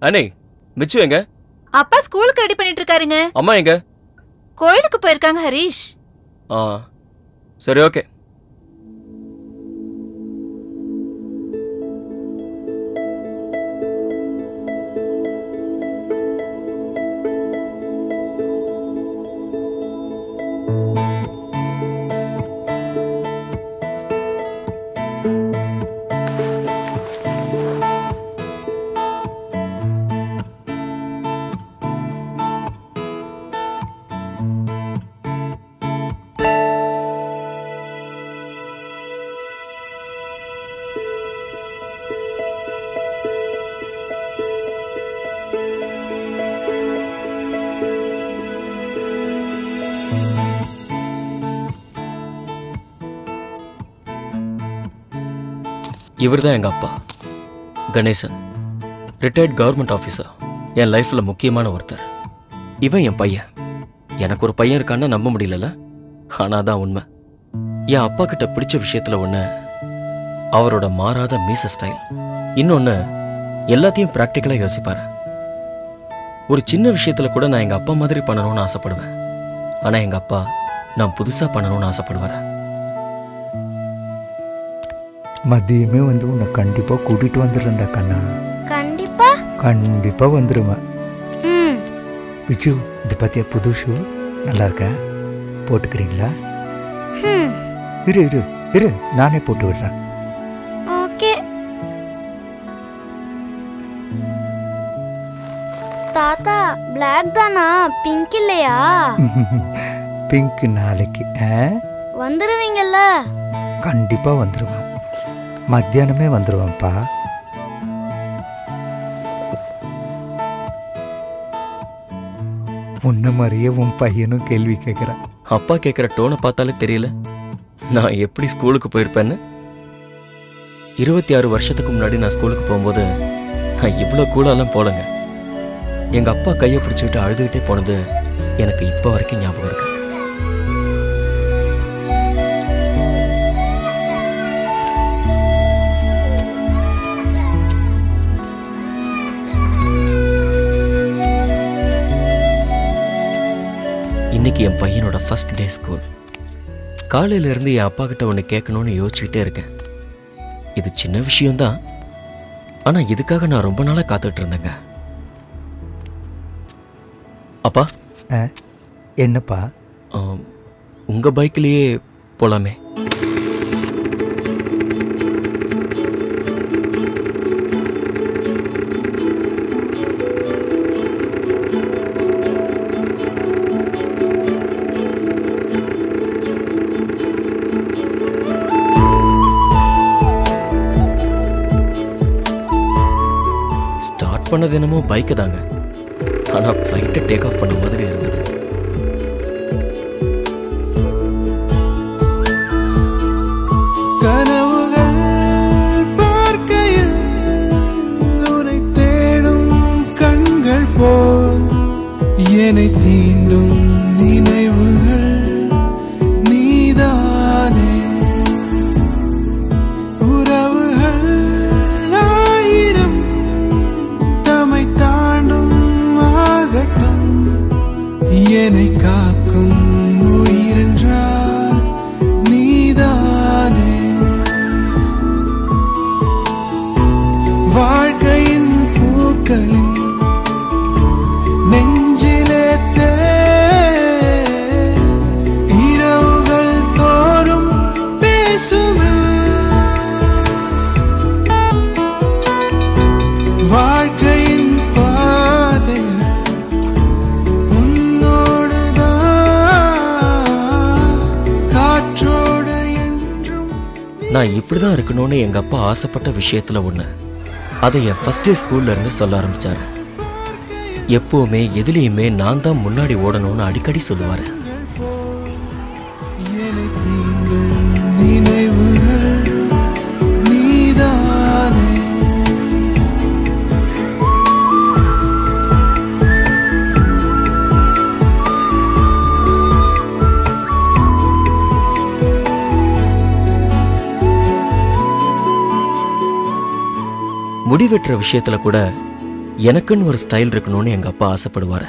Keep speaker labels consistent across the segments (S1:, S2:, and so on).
S1: அண்ணே மிச்சு எங்க
S2: அப்பா ஸ்கூலுக்கு ரெடி பண்ணிட்டு இருக்காருங்க
S1: அம்மா எங்க
S2: கோயிலுக்கு போயிருக்காங்க ஹரிஷ்
S1: ஆ சரி ஓகே இவர் தான் எங்க அப்பா கணேசன் ரிட்டையர்ட் கவர்மெண்ட் ஆஃபீஸர் என் லைஃப்ல முக்கியமான ஒருத்தர் இவன் என் பையன் எனக்கு ஒரு பையன் இருக்கான்னு நம்ப முடியலல ஆனா அதான் உண்மை என் அப்பா கிட்ட பிடிச்ச விஷயத்துல ஒண்ணு அவரோட மாறாத மீச ஸ்டைல் இன்னொன்னு எல்லாத்தையும் ப்ராக்டிக்கலா யோசிப்பாரு ஒரு சின்ன விஷயத்துல கூட நான் எங்க அப்பா மாதிரி பண்ணணும்னு ஆசைப்படுவேன் ஆனா எங்க அப்பா நான் புதுசா பண்ணணும்னு ஆசைப்படுவாரு
S3: மதியமே வந்து உன்னை கண்டிப்பாக கூட்டிகிட்டு வந்துடுறேன்டா கண்ணா
S4: கண்டிப்பா
S3: கண்டிப்பாக வந்துடுவேன்
S4: ம்
S3: பிச்சு இது பார்த்தியா புது ஷூ நல்லா இருக்கா போட்டுக்கிறீங்களா
S4: ஹம்,
S3: இரு இரு இரு நானே போட்டு விடுறேன்
S4: ஓகே தாத்தா பிளாக் தானா பிங்க் இல்லையா
S3: பிங்க் நாளைக்கு ஆ
S4: வந்துருவீங்கல்ல
S3: கண்டிப்பாக வந்துடுவேன் மத்தியானமே வந்துடுவேன்ப்பா உன்ன மாதிரியே உன் பையனும் கேள்வி கேட்குறான்
S1: அப்பா கேட்குற டோனை பார்த்தாலே தெரியல நான் எப்படி ஸ்கூலுக்கு போயிருப்பேன்னு இருபத்தி ஆறு வருஷத்துக்கு முன்னாடி நான் ஸ்கூலுக்கு போகும்போது நான் இவ்வளோ கூலாலாம் போலங்க எங்கள் அப்பா கையை பிடிச்சிக்கிட்டு அழுதுகிட்டே போனது எனக்கு இப்போ வரைக்கும் ஞாபகம் இருக்கு இன்னைக்கு என் பையனோட ஃபர்ஸ்ட் டே ஸ்கூல் காலையில இருந்து என் அப்பா கிட்ட ஒன்று கேட்கணும்னு யோசிச்சுக்கிட்டே இருக்கேன் இது சின்ன விஷயம்தான் ஆனா இதுக்காக நான் ரொம்ப நாளா காத்துட்டு இருந்தேங்க அப்பா
S3: ஆ என்னப்பா
S1: ஆம், உங்க பைக்லயே போலாமே ஸ்டார்ட் பண்ணது என்னமோ பைக்கு தாங்க ஆனா ஃப்ளைட்டை டேக் ஆஃப் பண்ண மாதிரி இருந்தது
S5: கனவுகள் பார்க்கையில் உனை தேடும் கண்கள் போல் என்னை தீண்டும் நினைவுகள் நீதானே உறவுகள் ஆயிரம் தமை தாண்டும் ஆகட்டும் என்னை காக்கும் உயிரென்றால் நீதானே வாழ்க்கையின் பூக்களின் நெஞ்சிலே தே இரவுகள் தோறும் பேசுமே வாழ்க்கையின் பாதைகள் உன்னோடுதான் காற்றோடு என்றும்
S1: நான் இப்படிதான் இருக்கணும்னு எங்க அப்பா ஆசைப்பட்ட விஷயத்துல ஒண்ணு அதை என் ஃபர்ஸ்ட் டே ஸ்கூல்ல இருந்து சொல்ல ஆரம்பிச்சாரு எப்பவுமே எதுலேயுமே நான் தான் முன்னாடி ஓடணும்னு அடிக்கடி சொல்லுவாரு
S5: என்னை தீண்டும் நினைவுகள் நீதானே
S1: முடி வெட்டுற விஷயத்துல கூட எனக்குன்னு ஒரு ஸ்டைல் இருக்கணும்னு எங்க அப்பா ஆசைப்படுவாரு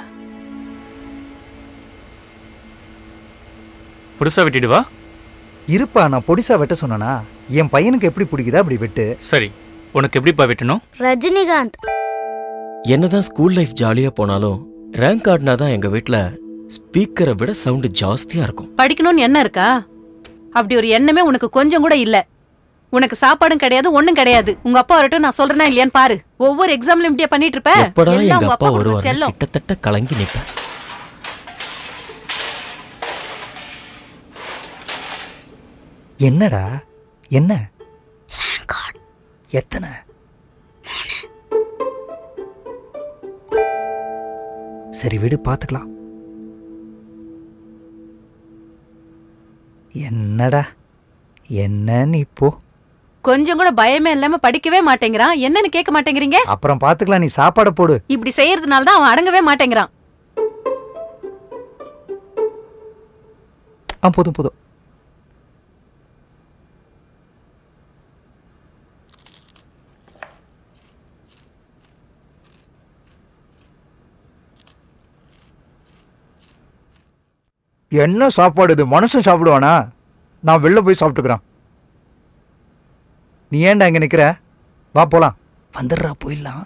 S6: புதுசா வெட்டிடுவா
S3: இருப்பா நான் பொடிசா வெட்ட சொன்னனா என் பையனுக்கு எப்படி பிடிக்குதா அப்படி வெட்டு
S6: சரி உனக்கு எப்படிப்பா வெட்டணும்
S4: ரஜினிகாந்த்
S1: என்னதான் ஸ்கூல் லைஃப் ஜாலியா போனாலும் ரேங்க் ஆடினா தான் எங்க வீட்ல ஸ்பீக்கரை விட சவுண்டு ஜாஸ்தியா இருக்கும்
S7: படிக்கணும்னு எண்ணம் இருக்கா அப்படி ஒரு எண்ணமே உனக்கு கொஞ்சம் கூட இல்ல உனக்கு சாப்பாடும் கிடையாது ஒண்ணும் கிடையாது உங்க அப்பா வரட்டும் நான் சொல்றேனா இல்லையான்னு பாரு ஒவ்வொரு எக்ஸாம்லயும் இப்படியே பண்ணிட்டு இருப்ப
S1: எப்படா
S7: எல்லாம்
S1: எங்க
S7: உங்க
S1: அப்பா
S7: கொடுத்த
S1: வருவாரு
S7: செல்லம்
S1: கிட்டத்தட்ட கலங்கி நிப்பேன்
S3: என்னடா என்ன எத்தனை சரி விடு பார்த்துக்கலாம் என்னடா என்ன நீ இப்போ
S7: கொஞ்சம் கூட பயமே இல்லாம படிக்கவே மாட்டேங்கிறான் என்னன்னு கேட்க மாட்டேங்கிறீங்க
S3: அப்புறம் பார்த்துக்கலாம் நீ சாப்பாடை போடு
S7: இப்படி செய்யறதுனால தான் அவன் அடங்கவே மாட்டேங்கிறான்
S3: ஆ போதும் போதும் என்ன சாப்பாடு இது மனுஷன் சாப்பிடுவானா நான் வெளில போய் சாப்பிட்டுக்கிறேன் நீ ஏன்டா இங்க நிக்கிற வா போலாம் வந்துடுறா போயிடலாம்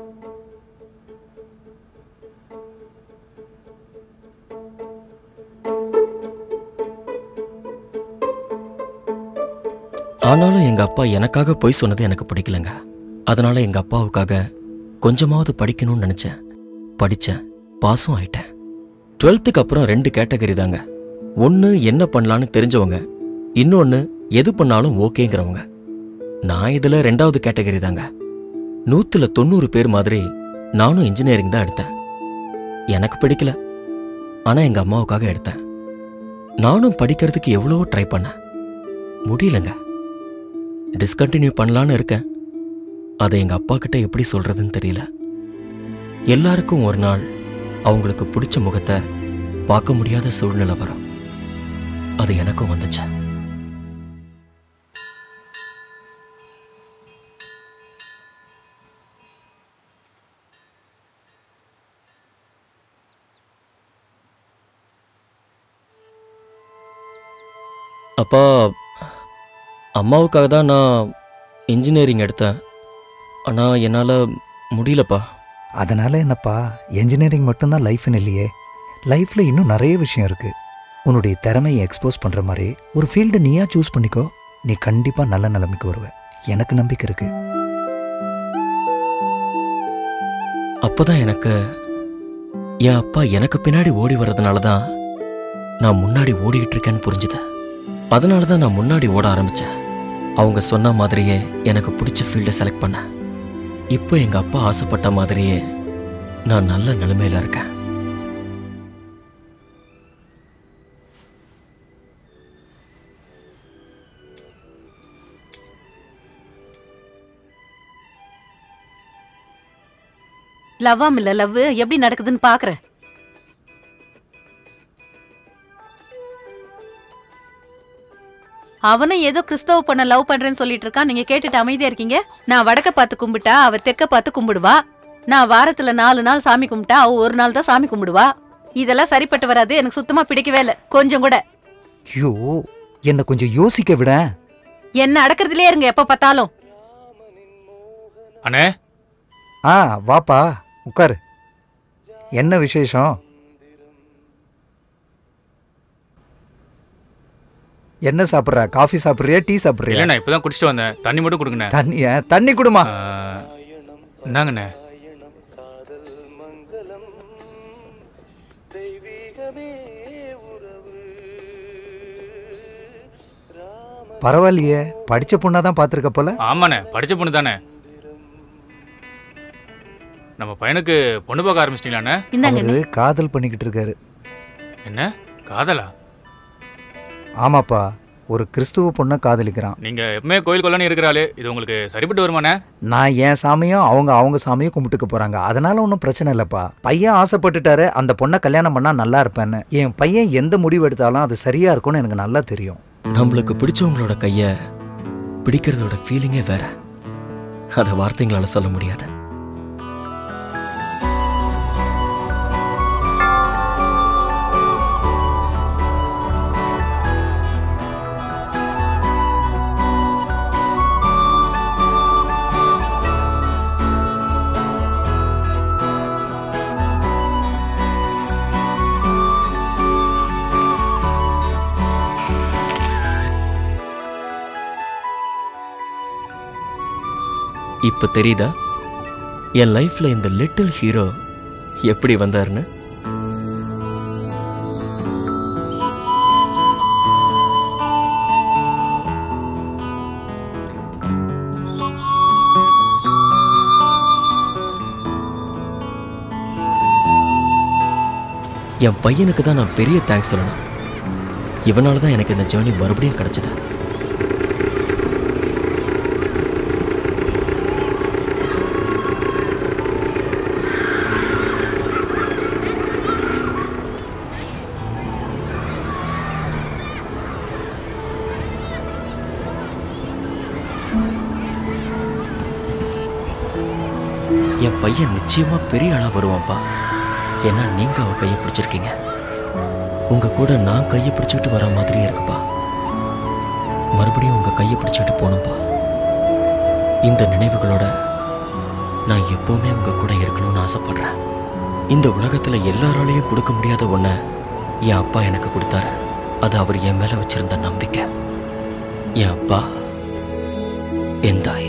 S1: ஆனாலும் எங்க அப்பா எனக்காக பொய் சொன்னது எனக்கு பிடிக்கலங்க அதனால எங்க அப்பாவுக்காக கொஞ்சமாவது படிக்கணும்னு நினைச்சேன் படிச்சேன் பாஸும் ஆயிட்டேன் டுவெல்த்துக்கு அப்புறம் ரெண்டு கேட்டகரி தாங்க ஒன்று என்ன பண்ணலான்னு தெரிஞ்சவங்க இன்னொன்று எது பண்ணாலும் ஓகேங்கிறவங்க நான் இதில் ரெண்டாவது கேட்டகரி தாங்க நூற்றுல தொண்ணூறு பேர் மாதிரி நானும் இன்ஜினியரிங் தான் எடுத்தேன் எனக்கு பிடிக்கல ஆனால் எங்கள் அம்மாவுக்காக எடுத்தேன் நானும் படிக்கிறதுக்கு எவ்வளவோ ட்ரை பண்ணேன் முடியலங்க டிஸ்கண்டினியூ பண்ணலான்னு இருக்கேன் அதை எங்க அப்பா கிட்ட எப்படி சொல்றதுன்னு தெரியல எல்லாருக்கும் ஒரு நாள் அவங்களுக்கு பிடிச்ச முகத்தை பார்க்க முடியாத சூழ்நிலை வரும் அது எனக்கும் வந்துச்சு அப்பா அம்மாவுக்காக தான் நான் இன்ஜினியரிங் எடுத்தேன் ஆனால் என்னால் முடியலப்பா
S3: அதனால என்னப்பா என்ஜினியரிங் மட்டும்தான் லைஃப்னு இல்லையே லைஃப்ல இன்னும் நிறைய விஷயம் இருக்கு உன்னுடைய திறமையை எக்ஸ்போஸ் பண்ற மாதிரி ஒரு ஃபீல்டு நீயா சூஸ் பண்ணிக்கோ நீ கண்டிப்பா நல்ல நிலைமைக்கு வருவ எனக்கு நம்பிக்கை இருக்கு
S1: அப்பதான் எனக்கு என் அப்பா எனக்கு பின்னாடி ஓடி வர்றதுனால தான் நான் முன்னாடி ஓடிக்கிட்டு இருக்கேன்னு புரிஞ்சுது அதனால தான் நான் முன்னாடி ஓட ஆரம்பிச்சேன் அவங்க சொன்ன மாதிரியே எனக்கு பிடிச்ச ஃபீல்டை செலக்ட் பண்ணேன் இப்போ எங்க அப்பா ஆசைப்பட்ட மாதிரியே நான் நல்ல நிலைமையில இருக்கேன்
S7: லவ்வாம் இல்ல லவ் எப்படி நடக்குதுன்னு பாக்குறேன் அவனும் ஏதோ கிறிஸ்தவ பொண்ண லவ் பண்றேன்னு சொல்லிட்டு இருக்கான் நீங்க கேட்டுட்டு அமைதியா இருக்கீங்க நான் வடக்க பார்த்து கும்பிட்டா அவ தெற்க பார்த்து கும்பிடுவா நான் வாரத்துல நாலு நாள் சாமி கும்பிட்டா அவ ஒரு நாள் தான் சாமி கும்பிடுவா இதெல்லாம் சரிப்பட்டு வராது எனக்கு சுத்தமா பிடிக்கவே இல்ல கொஞ்சம் கூட
S3: ஐயோ என்னை கொஞ்சம் யோசிக்க விட
S7: என்ன அடக்கறதுலயே இருங்க எப்ப பார்த்தாலும்
S6: அண்ணே
S3: ஆ வாப்பா உட்காரு என்ன விசேஷம் என்ன சாப்பிட்ற காஃபி சாப்பிட்றியா டீ சாப்பிட்றியா
S6: இல்லைண்ணே இப்பதான் குடிச்சிட்டு வந்தேன் தண்ணி மட்டும் கொடுங்கண்ணே
S3: தண்ணிய தண்ணி குடுமா
S6: ஆ, இந்தாங்கண்ணே
S3: பரவாயில்லையே படிச்ச பொண்ணா தான் பார்த்துருக்க போல
S6: ஆமாண்ணே படிச்ச பொண்ணு தானே நம்ம பையனுக்கு பொண்ணு பார்க்க ஆரம்பிச்சிட்டீங்களாண்ணே
S7: இந்தாங்க
S3: அவரு காதல் பண்ணிக்கிட்டு இருக்காரு
S6: என்ன காதலா
S3: ஆமாப்பா ஒரு கிறிஸ்துவ பொண்ணை காதலிக்கிறான்
S6: நீங்க எப்பவுமே கோயில் கொள்ளன்னு இருக்கிறாளே இது உங்களுக்கு சரிப்பட்டு வருமாண்ணே
S3: நான் என் சாமியும் அவங்க அவங்க சாமியும் கும்பிட்டுக்க போறாங்க அதனால ஒன்றும் பிரச்சனை இல்லப்பா பையன் ஆசைப்பட்டுட்டாரு அந்த பொண்ணை கல்யாணம் பண்ணா நல்லா இருப்பேன்னு என் பையன் எந்த முடிவு எடுத்தாலும் அது சரியா இருக்கும்னு எனக்கு நல்லா தெரியும்
S1: நம்மளுக்கு பிடிச்சவங்களோட கைய பிடிக்கிறதோட ஃபீலிங்கே வேற அதை வார்த்தைங்களால சொல்ல முடியாது இப்ப தெரியுதா என் லைஃப்ல இந்த லிட்டில் ஹீரோ எப்படி வந்தாருன்னு என் பையனுக்கு தான் நான் பெரிய தேங்க்ஸ் சொல்லணும் இவனால தான் எனக்கு இந்த ஜேர்னி மறுபடியும் கிடைச்சது என் பையன் நிச்சயமா பெரிய ஆளா வருவான்ப்பா ஏன்னா நீங்க அவ கையை பிடிச்சிருக்கீங்க உங்க கூட நான் கையை பிடிச்சிட்டு வர மாதிரியே இருக்குப்பா மறுபடியும் உங்க கையை பிடிச்சிட்டு போகணும்ப்பா இந்த நினைவுகளோட நான் எப்பவுமே உங்க கூட இருக்கணும்னு ஆசைப்படுறேன் இந்த உலகத்துல எல்லாராலையும் கொடுக்க முடியாத ஒண்ண என் அப்பா எனக்கு கொடுத்தாரு அது அவர் என் மேல வச்சிருந்த நம்பிக்கை என் அப்பா என் தாய்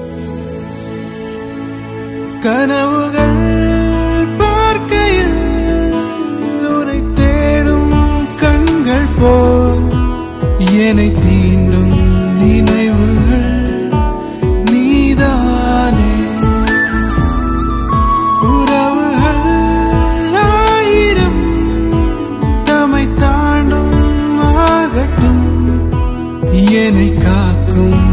S5: கனவுகள் பார்க்கையில் உன்னை தேடும் கண்கள் போல் என்னை தீண்டும் நினைவுகள் நீதானே உறவுகள் ஆயிரம் தம்மை தாண்டும் ஆகட்டும் என்னை காக்கும்